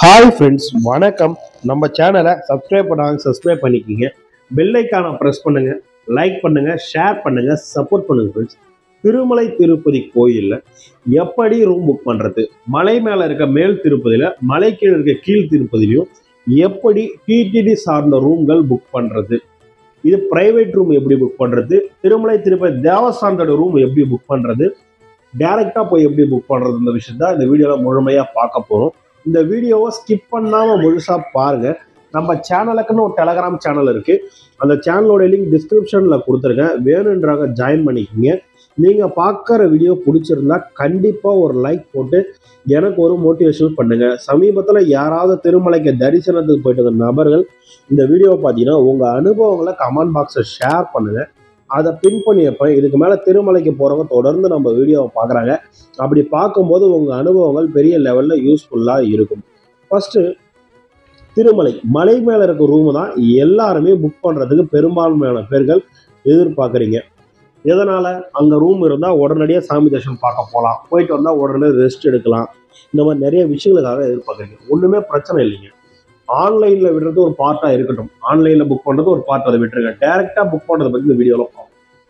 hi friends வணக்கம் நம்ம சேனலை சப்ஸ்கிரைப் பண்ணாங்க சப்ஸ்கிரைப் பண்ணிக்கிங்க பெல் ஐக்கானை ப்ரெஸ் பண்ணுங்க லைக் பண்ணுங்க ஷேர் பண்ணுங்க சப்போர்ட் பண்ணுங்க ஃப்ரெண்ட்ஸ் திருமலை திருப்பதி கோயிலில் எப்படி ரூம் புக் பண்ணுறது மலை மேலே இருக்க மேல் திருப்பதியில் மலை கீழே இருக்க கீழ் திருப்பதிலையும் எப்படி டிடிடி சார்ந்த ரூம்கள் புக் பண்ணுறது இது பிரைவேட் ரூம் எப்படி புக் பண்ணுறது திருமலை திருப்பதி தேவஸ்தானத்தோட ரூம் எப்படி புக் பண்ணுறது டேரெக்டாக போய் எப்படி புக் பண்ணுறது இந்த விஷயத்த இந்த வீடியோவில் முழுமையாக பார்க்க போகிறோம் இந்த வீடியோவை ஸ்கிப் பண்ணாமல் முழுசாக பாருங்க நம்ம சேனலுக்குன்னு ஒரு டெலகிராம் சேனல் இருக்குது அந்த சேனலோட லிங்க் டிஸ்கிரிப்ஷனில் கொடுத்துருக்கேன் வேணுன்றாங்க ஜாயின் பண்ணிக்கோங்க நீங்கள் பார்க்குற வீடியோ பிடிச்சிருந்தா கண்டிப்பாக ஒரு லைக் போட்டு எனக்கு ஒரு மோட்டிவேஷன் பண்ணுங்கள் சமீபத்தில் யாராவது திருமலைக்கு தரிசனத்துக்கு போயிட்டு வந்த நபர்கள் இந்த வீடியோவை பார்த்தீங்கன்னா உங்கள் அனுபவங்களை கமெண்ட் பாக்ஸை ஷேர் பண்ணுங்கள் அதை பின் பண்ணி வைப்பேன் இதுக்கு மேலே திருமலைக்கு போகிறவங்க தொடர்ந்து நம்ம வீடியோவை பார்க்குறாங்க அப்படி பார்க்கும்போது உங்கள் அனுபவங்கள் பெரிய லெவலில் யூஸ்ஃபுல்லாக இருக்கும் ஃபஸ்ட்டு திருமலை மலை மேலே இருக்க ரூமு தான் எல்லாருமே புக் பண்ணுறதுக்கு பெரும்பான்மையான பேர்கள் எதிர்பார்க்குறீங்க எதனால் அங்கே ரூம் இருந்தால் உடனடியாக சாமி தரிசனம் பார்க்க போகலாம் போயிட்டு வந்தால் உடனே ரெஸ்ட் எடுக்கலாம் இந்த மாதிரி நிறைய விஷயங்களுக்காக எதிர்பார்க்குறீங்க ஒன்றுமே பிரச்சனை இல்லைங்க ஆன்லைனில் விடுறது ஒரு பார்ட்டாக இருக்கட்டும் ஆன்லைனில் புக் பண்ணுறது ஒரு பார்ட் அதை விட்டுருங்க டேரெக்டாக புக் பண்ணுறதை பற்றி இந்த வீடியோவில் பார்ப்போம்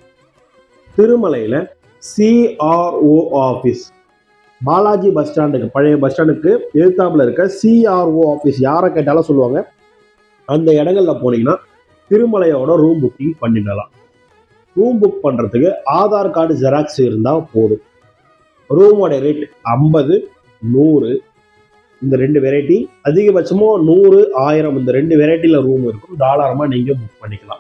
திருமலையில் சிஆர்ஓ ஆஃபீஸ் பாலாஜி பஸ் ஸ்டாண்டுக்கு பழைய பஸ் ஸ்டாண்டுக்கு எதிர்த்தாப்புல இருக்க சிஆர்ஓ ஆஃபீஸ் யாரை கேட்டாலும் சொல்லுவாங்க அந்த இடங்கள்ல போனீங்கன்னா திருமலையோட ரூம் புக்கிங் பண்ணிடலாம் ரூம் புக் பண்ணுறதுக்கு ஆதார் கார்டு ஜெராக்ஸ் இருந்தால் போதும் ரூமோட ரேட் ஐம்பது நூறு இந்த ரெண்டு வெரைட்டி அதிகபட்சமாக நூறு ஆயிரம் இந்த ரெண்டு வெரைட்டியில் ரூம் இருக்கும் தாராளமாக நீங்கள் புக் பண்ணிக்கலாம்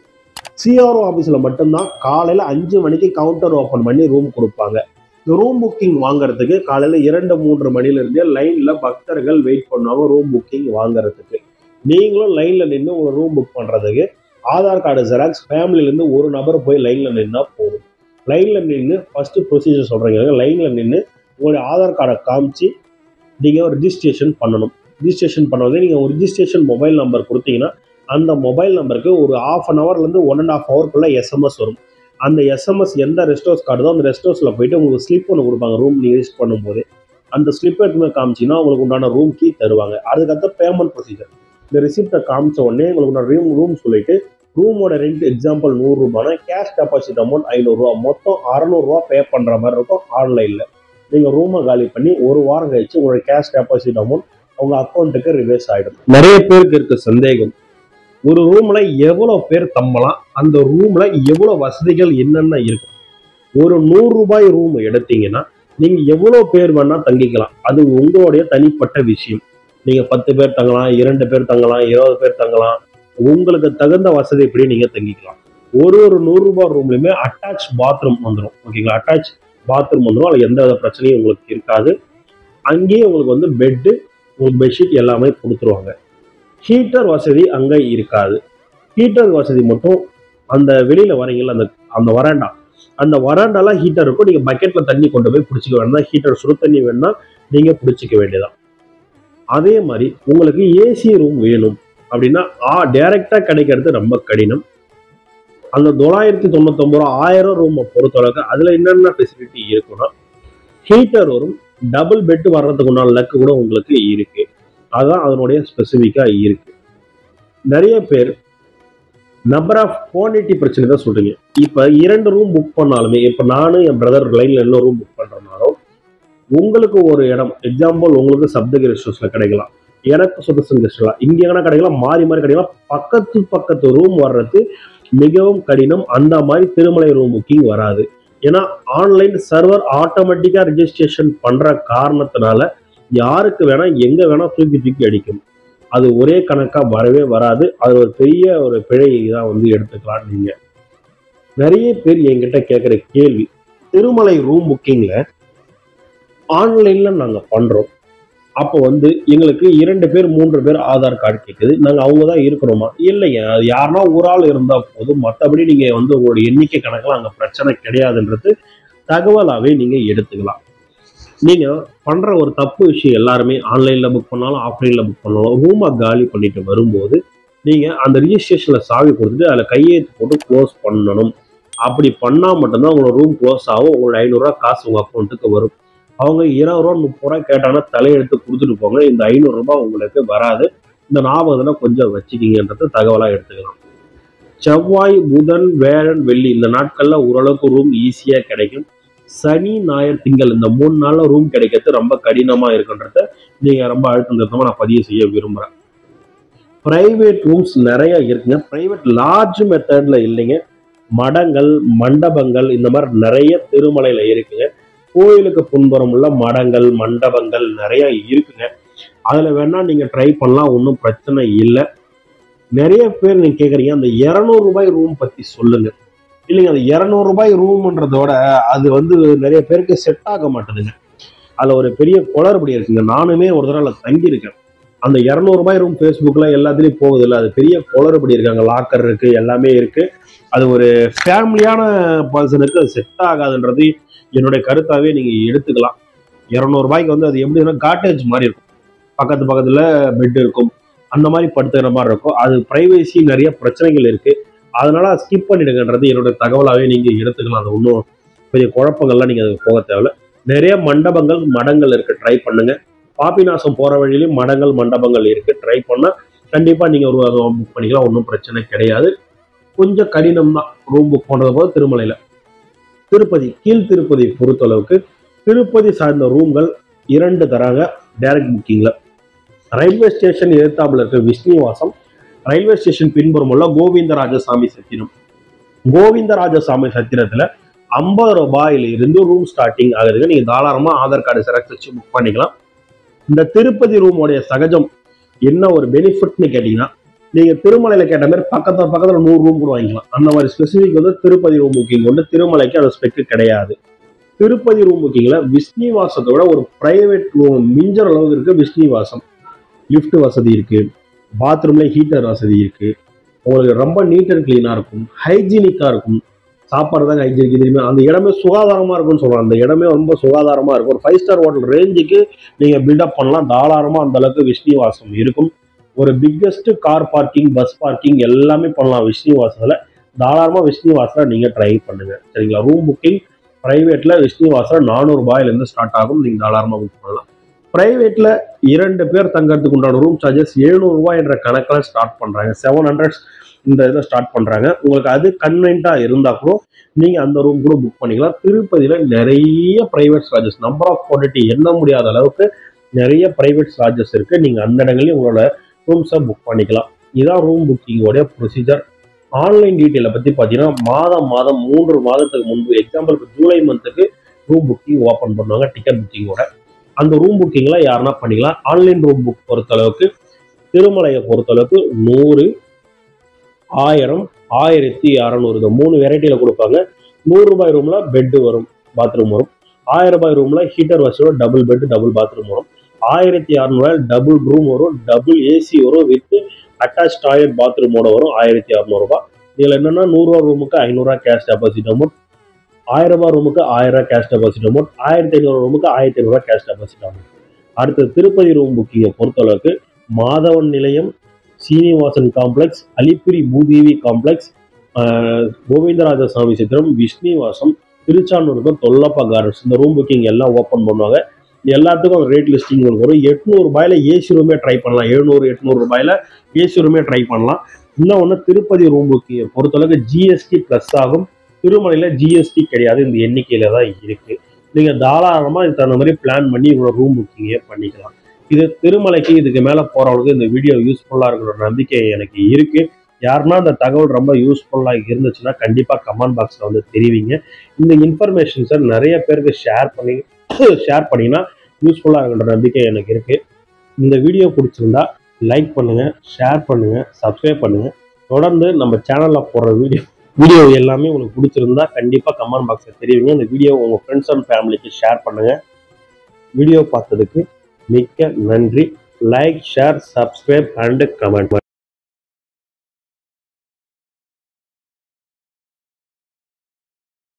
சிஆர்ஓ ஆஃபீஸில் மட்டும்தான் காலையில் அஞ்சு மணிக்கு கவுண்டர் ஓப்பன் பண்ணி ரூம் கொடுப்பாங்க இந்த ரூம் புக்கிங் வாங்குறதுக்கு காலையில் இரண்டு மூன்று மணிலேருந்தே லைனில் பக்தர்கள் வெயிட் பண்ணுவாங்க ரூம் புக்கிங் வாங்குறதுக்கு நீங்களும் லைனில் நின்று உங்களை ரூம் புக் பண்ணுறதுக்கு ஆதார் கார்டு ஜெராக்ஸ் ஃபேமிலிலேருந்து ஒரு நபர் போய் லைனில் நின்னா போதும் லைனில் நின்று ஃபஸ்ட்டு ப்ரொசீஜர் சொல்கிறீங்க லைனில் நின்று உங்களுடைய ஆதார் கார்டை காமிச்சு நீங்கள் ரிஜிஸ்ட்ரேஷன் பண்ணணும் ரிஜிஸ்ட்ரேஷன் பண்ணுவது நீங்கள் ஒரு ரிஜிஸ்ட்ரேஷன் மொபைல் நம்பர் கொடுத்தீங்கன்னா அந்த மொபைல் நம்பருக்கு ஒரு ஆஃப் அன் ஹவர்லேருந்து ஒன் அண்ட் ஆஃப் ஹவர்க்குள்ளே எஸ்எம்எஸ் வரும் அந்த எஸ்எம்எஸ் எந்த ரெஸ்ட் ஹவுஸ் கார்டுதோ அந்த ரெஸ்ட் ஹவுஸில் போயிட்டு உங்களுக்கு ஸ்லிப் ஒன்று கொடுப்பாங்க ரூம் நீங்கள் யூஸ் பண்ணும்போது அந்த ஸ்லிப் எடுத்துமே காமிச்சிங்கன்னா உங்களுக்கு உண்டான ரூம் கீ தருவாங்க அதுக்கடுத்த பேமெண்ட் ப்ரொசீஜர் இந்த ரிசிப்டை காமிச்ச உடனே உங்களுக்கு உண்டான ரூம் ரூம் சொல்லிட்டு ரூமோட ரெண்ட் எக்ஸாம்பிள் நூறுரூபானா கேஷ் டெபாசிட் அமௌண்ட் ஐநூறுரூவா மொத்தம் அறநூறுவா பே பண்ணுற மாதிரி இருக்கும் ஆன்லைனில் நீங்கள் ரூமை காலி பண்ணி ஒரு வாரம் கழிச்சு உங்களோட கேஷ் டெபாசிட் அமௌண்ட் உங்கள் அக்கௌண்ட்டுக்கு ரிவர்ஸ் ஆகிடும் நிறைய பேருக்கு இருக்க சந்தேகம் ஒரு ரூம்ல எவ்வளவு பேர் தம்பலாம் அந்த ரூம்ல எவ்வளவு வசதிகள் என்னென்ன இருக்கும் ஒரு நூறு ரூபாய் ரூம் எடுத்தீங்கன்னா நீங்க எவ்வளவு பேர் வேணா தங்கிக்கலாம் அது உங்களுடைய தனிப்பட்ட விஷயம் நீங்க பத்து பேர் தங்கலாம் இரண்டு பேர் தங்கலாம் இருபது பேர் தங்கலாம் உங்களுக்கு தகுந்த வசதி எப்படி நீங்க தங்கிக்கலாம் ஒரு ஒரு நூறு ரூபாய் ரூம்லயுமே அட்டாச் பாத்ரூம் வந்துடும் ஓகேங்களா அட்டாச் பாத்ரூம் வந்துடும் அதில் எந்த வித பிரச்சனையும் உங்களுக்கு இருக்காது அங்கேயே உங்களுக்கு வந்து பெட்டு உங்களுக்கு பெட்ஷீட் எல்லாமே கொடுத்துருவாங்க ஹீட்டர் வசதி அங்கே இருக்காது ஹீட்டர் வசதி மட்டும் அந்த வெளியில வரீங்கல்ல அந்த அந்த வராண்டா அந்த வராண்டாலாம் ஹீட்டர் இருக்கும் நீங்க பக்கெட்ல தண்ணி கொண்டு போய் பிடிச்சிக்க வேண்டாம் ஹீட்டர் சுடு தண்ணி வேணும்னா நீங்க பிடிச்சிக்க வேண்டியதான் அதே மாதிரி உங்களுக்கு ஏசி ரூம் வேணும் அப்படின்னா ஆ டைரக்டா கிடைக்கிறது ரொம்ப கடினம் அந்த தொள்ளாயிரத்தி தொண்ணூத்தொம்பது ரூபா ஆயிரம் ரூமை பொறுத்தளவுக்கு அதுல என்னென்ன ஃபெசிலிட்டி இருக்குன்னா ஹீட்டர் வரும் டபுள் பெட் வர்றதுக்கு உண்டான லக்கு கூட உங்களுக்கு இருக்கு அதுதான் அதனுடைய ஸ்பெசிஃபிக்காக இருக்கு நிறைய பேர் நம்பர் ஆஃப் குவான்டிட்டி பிரச்சனை தான் சொல்றீங்க இப்போ இரண்டு ரூம் புக் பண்ணாலுமே இப்போ நானும் என் பிரதர் லைன்ல என்ன ரூம் புக் பண்றனாலும் உங்களுக்கு ஒரு இடம் எக்ஸாம்பிள் உங்களுக்கு சப்தகிரி ரெஸ்டோஸ்ல கிடைக்கலாம் எனக்கு சுதர்சன் கெஸ்ட்லாம் இங்க எங்கன்னா கிடைக்கலாம் மாறி மாறி கிடைக்கலாம் பக்கத்து பக்கத்து ரூம் வர்றது மிகவும் கடினம் அந்த மாதிரி திருமலை ரூம் புக்கிங் வராது ஏன்னா ஆன்லைன் சர்வர் ஆட்டோமேட்டிக்கா ரிஜிஸ்ட்ரேஷன் பண்ற காரணத்தினால யாருக்கு வேணா எங்க வேணா தூக்கி தூக்கி அடிக்கும் அது ஒரே கணக்கா வரவே வராது அது ஒரு பெரிய ஒரு பிழை தான் வந்து எடுத்துக்கலாம் நீங்க நிறைய பேர் என்கிட்ட கேட்குற கேள்வி திருமலை ரூம் புக்கிங்ல ஆன்லைன்ல நாங்க பண்றோம் அப்போ வந்து எங்களுக்கு இரண்டு பேர் மூன்று பேர் ஆதார் கார்டு கேட்குது நாங்கள் அவங்க தான் இருக்கிறோமா இல்லைங்க அது யாருன்னா ஒரு ஆள் இருந்தால் போதும் மற்றபடி நீங்கள் வந்து உங்களோட எண்ணிக்கை கணக்கில் அங்கே பிரச்சனை கிடையாதுன்றது தகவலாகவே நீங்கள் எடுத்துக்கலாம் நீங்க பண்ற ஒரு தப்பு விஷயம் எல்லாருமே ஆன்லைன்ல புக் பண்ணாலும் ஆஃப்லைன்ல புக் பண்ணாலும் ரூமை காலி பண்ணிட்டு வரும்போது நீங்க அந்த ரிஜிஸ்ட்ரேஷன்ல சாவி கொடுத்துட்டு அதில் கையெழுத்து போட்டு க்ளோஸ் பண்ணணும் அப்படி பண்ணா மட்டும்தான் உங்களோட ரூம் க்ளோஸ் ஆகும் உங்களோட ஐநூறுரூவா காசு உங்க அக்கௌண்ட்டுக்கு வரும் அவங்க இருபது ரூபா முப்பது ரூபா கேட்டாங்கன்னா தலையெடுத்து கொடுத்துட்டு போங்க இந்த ஐநூறு ரூபாய் உங்களுக்கு வராது இந்த ஞாபகத்தில் கொஞ்சம் வச்சுக்கிங்கன்றது தகவலாக எடுத்துக்கலாம் செவ்வாய் புதன் வேழன் வெள்ளி இந்த நாட்கள்ல ஓரளவுக்கு ரூம் ஈஸியா கிடைக்கும் சனி ஞாயிறு திங்கள் இந்த மூணு நாள்ல ரூம் கிடைக்கிறது ரொம்ப கடினமா இருக்குன்றத நீங்க ரொம்ப அழுத்தம் திருத்தமா நான் பதிவு செய்ய விரும்புறேன் பிரைவேட் ரூம்ஸ் நிறைய இருக்குங்க பிரைவேட் லார்ஜ் மெத்தட்ல இல்லைங்க மடங்கள் மண்டபங்கள் இந்த மாதிரி நிறைய திருமலையில இருக்குங்க கோயிலுக்கு பின்புறம் உள்ள மடங்கள் மண்டபங்கள் நிறைய இருக்குங்க அதுல வேணா நீங்க ட்ரை பண்ணலாம் ஒன்றும் பிரச்சனை இல்லை நிறைய பேர் நீங்க கேக்குறீங்க அந்த 200 ரூபாய் ரூம் பத்தி சொல்லுங்க இல்லைங்க அந்த 200 ரூபாய் ரூம்ன்றதோட அது வந்து நிறைய பேருக்கு செட் ஆக மாட்டேதுங்க அதுல ஒரு பெரிய குளறுபடி இருக்குங்க நானுமே ஒரு தடவை அதில் தங்கியிருக்கேன் அந்த 200 ரூபாய் ரூம் ஃபேஸ்புக்கில் எல்லாத்துலேயும் போகுது இல்லை அது பெரிய குளறுபடி இருக்கு அங்கே லாக்கர் இருக்கு எல்லாமே இருக்கு அது ஒரு ஃபேமிலியான பர்சனுக்கு அது செட் ஆகாதுன்றது என்னுடைய கருத்தாவே நீங்க எடுத்துக்கலாம் 200 ரூபாய்க்கு வந்து அது எப்படின்னா காட்டேஜ் மாதிரி இருக்கும் பக்கத்து பக்கத்துல பெட் இருக்கும் அந்த மாதிரி படுத்துக்கிற மாதிரி இருக்கும் அது பிரைவேசி நிறைய பிரச்சனைகள் இருக்கு அதனால ஸ்கிப் பண்ணிடுங்கன்றது என்னோட தகவலாகவே நீங்க எடுத்துக்கலாம் அது ஒன்றும் பெரிய குழப்பங்கள்லாம் நீங்க அதுக்கு போக தேவையில்ல நிறைய மண்டபங்கள் மடங்கள் இருக்கு ட்ரை பண்ணுங்க பாப்பிநாசம் போற வழியிலும் மடங்கள் மண்டபங்கள் இருக்கு ட்ரை பண்ணா கண்டிப்பா நீங்க ஒரு புக் பண்ணிக்கலாம் ஒன்றும் பிரச்சனை கிடையாது கொஞ்சம் கடினம் தான் ரூம் புக் பண்றது போது திருமலையில திருப்பதி கீழ் திருப்பதி பொறுத்தளவுக்கு திருப்பதி சார்ந்த ரூம்கள் இரண்டு தராங்க டைரக்ட் புக்கிங்ல ரயில்வே ஸ்டேஷன் எதிர்த்தாப்புல இருக்க விஷ்ணுவாசம் ரயில்வே ஸ்டேஷன் பின்புறம் உள்ள கோவிந்தராஜசாமி சத்திரம் கோவிந்தராஜசாமி சத்திரத்துல ஐம்பது ரூபாயில இருந்து ரூம் ஸ்டார்டிங் ஆகுதுங்க நீங்க தாராளமா ஆதார் கார்டு செரக்ஸ் வச்சு புக் பண்ணிக்கலாம் இந்த திருப்பதி ரூமோடைய சகஜம் என்ன ஒரு பெனிஃபிட்னு கேட்டீங்கன்னா நீங்க திருமலையில கேட்ட மாதிரி பக்கத்துல பக்கத்துல நூறு ரூம் கூட வாங்கிக்கலாம் அந்த மாதிரி ஸ்பெசிபிக் வந்து திருப்பதி ரூம் புக்கிங் வந்து திருமலைக்கு அந்த ஸ்பெக்கு கிடையாது திருப்பதி ரூம் புக்கிங்ல விஷ்ணிவாசத்தோட ஒரு பிரைவேட் ரூம் மிஞ்சற அளவுக்கு இருக்கு விஷ்ணிவாசம் லிஃப்ட் வசதி இருக்கு பாத்ரூம்ல ஹீட்டர் வசதி இருக்கு உங்களுக்கு ரொம்ப நீட் அண்ட் கிளீனா இருக்கும் ஹைஜீனிக்கா இருக்கும் சாப்பாடு தான் ஹைஜீனிக் தெரியுமா அந்த இடமே சுகாதாரமா இருக்கும்னு சொல்றாங்க அந்த இடமே ரொம்ப சுகாதாரமா இருக்கும் ஒரு ஃபைவ் ஸ்டார் ஹோட்டல் ரேஞ்சுக்கு நீங்க பில்டப் பண்ணலாம் தாராளமா அந்த அளவுக்கு விஷ்ணிவாசம் இருக்கும் ஒரு biggest car parking bus parking எல்லாமே பண்ணலாம் விஷ்ணிவாசத்துல தாராளமா விஷ்ணிவாசல நீங்க ட்ரை பண்ணுங்க சரிங்களா ரூம் புக்கிங் பிரைவேட்ல விஷ்ணிவாசல நானூறு ரூபாயிலிருந்து ஸ்டார்ட் ஆகும் நீங்க தாராளமா புக் பண்ணலாம் பிரைவேட்ல இரண்டு பேர் தங்கறதுக்கு உண்டான ரூம் சார்ஜஸ் எழுநூறு ரூபாய் என்ற கணக்கில் ஸ்டார்ட் பண்றாங்க செவன் ஹண்ட்ரட் இந்த இதை ஸ்டார்ட் பண்றாங்க உங்களுக்கு அது கன்வென்ட்டா இருந்தா கூட நீங்க அந்த ரூம் கூட புக் பண்ணிக்கலாம் திருப்பதியில நிறைய private charges number of quantity எண்ண முடியாத அளவுக்கு நிறைய பிரைவேட் சார்ஜஸ் இருக்கு நீங்க அந்த இடங்களையும் உங்களோட ரூம்ஸை புக் பண்ணிக்கலாம் இதான் ரூம் புக்கிங்கோடைய ப்ரொசீஜர் ஆன்லைன் டீட்டெயிலை பத்தி பார்த்தீங்கன்னா மாதம் மாதம் மூன்று மாதத்துக்கு முன்பு எக்ஸாம்பிளுக்கு ஜூலை மந்த்துக்கு ரூம் புக்கிங் ஓப்பன் பண்ணுவாங்க டிக்கெட் புக்கிங்கோட அந்த ரூம் புக்கிங்ல யாருன்னா பண்ணிக்கலாம் ஆன்லைன் ரூம் புக் பொறுத்தளவுக்கு திருமலையை பொறுத்தளவுக்கு நூறு ஆயிரம் ஆயிரத்தி அறநூறு இந்த மூணு வெரைட்டியில கொடுப்பாங்க நூறு ரூபாய் ரூம்ல பெட் வரும் பாத்ரூம் வரும் ஆயிரம் ரூபாய் ரூம்ல ஹீட்டர் வசதியோட டபுள் பெட் டபுள் பாத்ரூம் வரும் ஆயிரத்தி அறநூறுவாய் டபுள் ரூம் வரும் டபுள் ஏசி வரும் வித் அட்டாச் டாய்லெட் பாத்ரூமோட வரும் ஆயிரத்தி அறநூறுபா இதில் என்னன்னா நூறுரூவா ரூமுக்கு ஐநூறுரூவா கேஷ் டெபாசிட் அமௌண்ட் ஆயிரம் ரூபாய் ரூமுக்கு ஆயிரம் ரூபாய் கேஷ் டெபாசிட் அமௌண்ட் ஆயிரத்தி ஐநூறு ரூமுக்கு ஆயிரத்தி ஐநூறுரூவா கேஷ் டெபாசிட் அமௌண்ட் அடுத்து திருப்பதி ரூம் புக்கிங்கை பொறுத்தளவுக்கு மாதவன் நிலையம் சீனிவாசன் காம்ப்ளெக்ஸ் அலிப்பிரி பூதேவி காம்ப்ளெக்ஸ் ஆஹ், கோவிந்தராஜ சாமி சித்திரம் விஷ்ணிவாசம் திருச்சானூருக்கு தொல்லப்பா கார்டன்ஸ் இந்த ரூம் புக்கிங் எல்லாம் ஓப்பன் பண்ணுவாங்க எல்லாத்துக்கும் அந்த ரேட் லிஸ்டிங் உங்களுக்கு வரும் எட்நூறு ரூபாயில ஏசி ரூமே ட்ரை பண்ணலாம் எழுநூறு எட்நூறு ரூபாயில ஏசி ரூமே ட்ரை பண்ணலாம் இன்னொன்று திருப்பதி ரூம் புக்கிங்கை பொறுத்தளவுக்கு ஜிஎஸ்டி ப்ளஸ் ஆகும் திருமலையில் ஜிஎஸ்டி கிடையாது இந்த எண்ணிக்கையில தான் இருக்கு நீங்க தாராளமா இதுக்கு தகுந்த மாதிரி பிளான் பண்ணி இவ்வளோ ரூம் புக்கிங்கே பண்ணிக்கலாம் இது திருமலைக்கு இதுக்கு மேல போறவங்களுக்கு இந்த வீடியோ யூஸ்ஃபுல்லா இருக்கிற நம்பிக்கை எனக்கு இருக்கு யாருன்னா இந்த தகவல் ரொம்ப யூஸ்ஃபுல்லா இருந்துச்சுன்னா கண்டிப்பா கமெண்ட் பாக்ஸ்ல வந்து தெரிவிங்க இந்த இன்ஃபர்மேஷன்ஸை நிறைய பேருக்கு ஷேர் பண்ணி ஷேர் பண்ணீங்கன்னா யூஸ்ஃபுல்லா இருக்கிற நம்பிக்கை எனக்கு இருக்கு இந்த வீடியோ பிடிச்சிருந்தா லைக் பண்ணுங்க ஷேர் பண்ணுங்க சப்ஸ்கிரைப் பண்ணுங்க தொடர்ந்து நம்ம சேனல்ல போடுற வீடியோ வீடியோ எல்லாமே உங்களுக்கு பிடிச்சிருந்தா கண்டிப்பா கமெண்ட் பாக்ஸ்ல தெரிவிங்க இந்த வீடியோ உங்க ஃப்ரெண்ட்ஸ் அண்ட் ஃபேமிலிக்கு ஷேர் பண்ணுங்க வீடியோ பார்த்ததுக்கு மிக்க நன்றி like share subscribe and comment